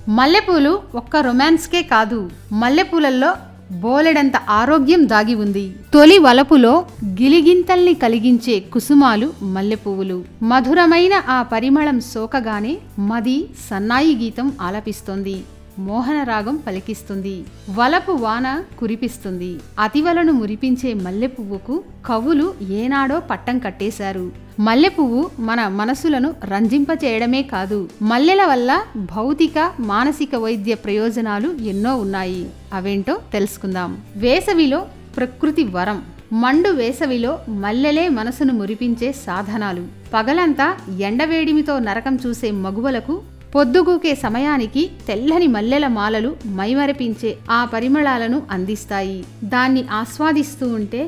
మల్లెపూలు ఒక్క రొమాన్స్కే కాదు మల్లెపూలల్లో బోలెడంత ఆరోగ్యం దాగి ఉంది తొలి వలపులో గిలిగింతల్ని కలిగించే కుసుమాలు మల్లెపువ్వులు మధురమైన ఆ పరిమళం సోకగానే మది సన్నాయి గీతం ఆలపిస్తోంది మోహనరాగం పలికిస్తుంది వలపు వాన కురిపిస్తుంది అతివలను మురిపించే మల్లెపువ్వుకు కవులు ఏనాడో పట్టం కట్టేశారు మల్లెపువ్వు మన మనసులను రంజింపచేయడమే కాదు మల్లెల వల్ల భౌతిక మానసిక వైద్య ప్రయోజనాలు ఎన్నో ఉన్నాయి అవేంటో తెలుసుకుందాం వేసవిలో ప్రకృతి వరం మండు వేసవిలో మల్లెలే మనసును మురిపించే సాధనాలు పగలంతా ఎండవేడిమితో నరకం చూసే మగువలకు పొద్దుగూకే సమయానికి తెల్లని మల్లెల మాలలు మైమరపించే ఆ పరిమళాలను అందిస్తాయి దాన్ని ఆస్వాదిస్తూ ఉంటే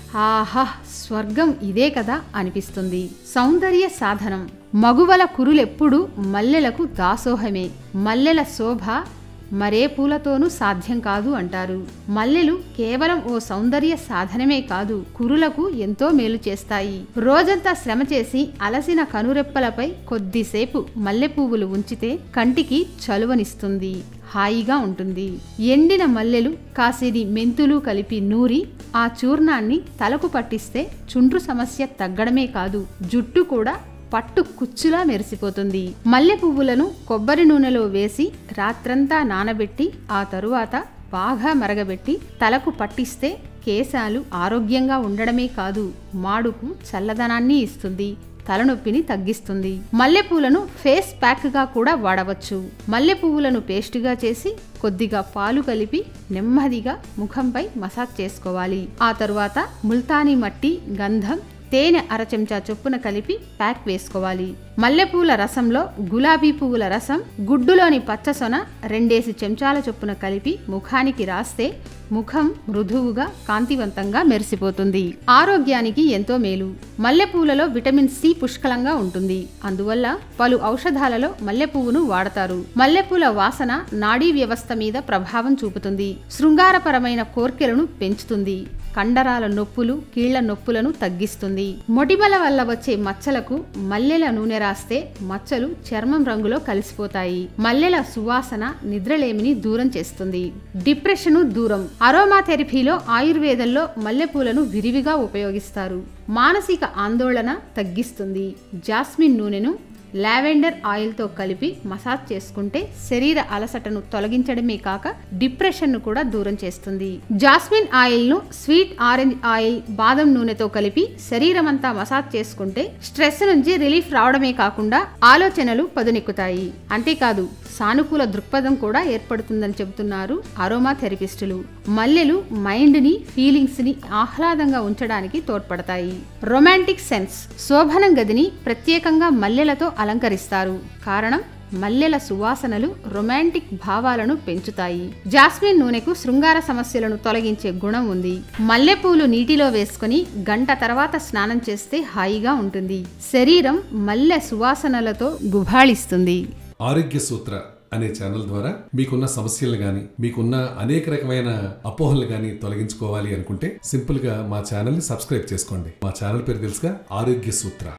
ఆహా స్వర్గం ఇదే కదా అనిపిస్తుంది సౌందర్య సాధనం మగువల కురులెప్పుడు మల్లెలకు దాసోహమే మల్లెల శోభ మరే పూలతోనూ సాధ్యం కాదు అంటారు మల్లెలు కేవలం ఓ సౌందర్య సాధనమే కాదు కురులకు ఎంతో మేలు చేస్తాయి రోజంతా శ్రమ చేసి అలసిన కనురెప్పలపై కొద్దిసేపు మల్లె పువ్వులు ఉంచితే కంటికి చలువనిస్తుంది హాయిగా ఉంటుంది ఎండిన మల్లెలు కాసిని మెంతులు కలిపి నూరి ఆ చూర్ణాన్ని తలకు పట్టిస్తే చుండ్రు సమస్య తగ్గడమే కాదు జుట్టు కూడా పట్టు కుచ్చులా మెరిసిపోతుంది మల్లె పువ్వులను కొబ్బరి నూనెలో వేసి రాత్రంతా నానబెట్టి ఆ తరువాత బాగా మరగబెట్టి తలకు పట్టిస్తే కేశాలు ఆరోగ్యంగా ఉండడమే కాదు మాడుకు చల్లదనాన్ని ఇస్తుంది తలనొప్పిని తగ్గిస్తుంది మల్లెపూలను ఫేస్ ప్యాక్గా కూడా వాడవచ్చు మల్లె పువ్వులను పేస్టుగా చేసి కొద్దిగా పాలు కలిపి నెమ్మదిగా ముఖంపై మసాజ్ చేసుకోవాలి ఆ తరువాత ముల్తానీ మట్టి గంధం తేనె అర చెంచా చొప్పున కలిపి ప్యాక్ వేసుకోవాలి మల్లెపూల రసంలో గులాబీ పువ్వుల రసం గుడ్డులోని పచ్చసొన రెండేసి చెంచాల చొప్పున కలిపి ముఖానికి రాస్తే ముఖం మృదువుగా కాంతివంతంగా మెరిసిపోతుంది ఆరోగ్యానికి ఎంతో మేలు మల్లెపూలలో విటమిన్ సి పుష్కలంగా ఉంటుంది అందువల్ల పలు ఔషధాలలో మల్లెపువ్వును వాడతారు మల్లెపూల వాసన నాడీ వ్యవస్థ మీద ప్రభావం చూపుతుంది శృంగారపరమైన కోర్కెలను పెంచుతుంది కండరాల నొప్పులు కీళ్ల నొప్పులను తగ్గిస్తుంది మొటిమల వల్ల వచ్చే మచ్చలకు మల్లెల నూనె రాస్తే మచ్చలు చర్మం రంగులో కలిసిపోతాయి మల్లెల సువాసన నిద్రలేమిని దూరం చేస్తుంది డిప్రెషను దూరం అరోమా థెరపీలో ఆయుర్వేదంలో మల్లెపూలను విరివిగా ఉపయోగిస్తారు మానసిక ఆందోళన తగ్గిస్తుంది జాస్మిన్ నూనెను లావెండర్ ఆయిల్తో కలిపి మసాజ్ చేసుకుంటే శరీర అలసటను తొలగించడమే కాక డిప్రెషన్ను కూడా దూరం చేస్తుంది జాస్మిన్ ఆయిల్ను స్వీట్ ఆరెంజ్ ఆయిల్ బాదం నూనెతో కలిపి శరీరమంతా మసాజ్ చేసుకుంటే స్ట్రెస్ నుంచి రిలీఫ్ రావడమే కాకుండా ఆలోచనలు పదునెక్కుతాయి అంతేకాదు సానుకూల దృక్పథం కూడా ఏర్పడుతుందని చెబుతున్నారు అరోమా థెరపిస్టులు మల్లెలు మైండ్ని ఫీలింగ్స్ని ఆహ్లాదంగా ఉంచడానికి తోడ్పడతాయి రొమాంటిక్ సెన్స్ శోభనం గదిని ప్రత్యేకంగా మల్లెలతో అలంకరిస్తారు కారణం మల్లెల సువాసనలు రొమాంటిక్ భావాలను పెంచుతాయి జాస్మిన్ నూనెకు శృంగార సమస్యలను తొలగించే గుణం ఉంది మల్లెపూలు నీటిలో వేసుకుని గంట తర్వాత స్నానం చేస్తే హాయిగా ఉంటుంది శరీరం మల్లె సువాసనలతో గుబాళిస్తుంది ఆరోగ్య సూత్ర అనే ఛానల్ ద్వారా మీకున్న సమస్యలు గాని మీకున్న అనేక రకమైన అపోహలు గాని తొలగించుకోవాలి అనుకుంటే సింపుల్ గా మా ఛానల్ ని సబ్స్క్రైబ్ చేసుకోండి మా ఛానల్ పేరు తెలుసుగా ఆరోగ్య సూత్ర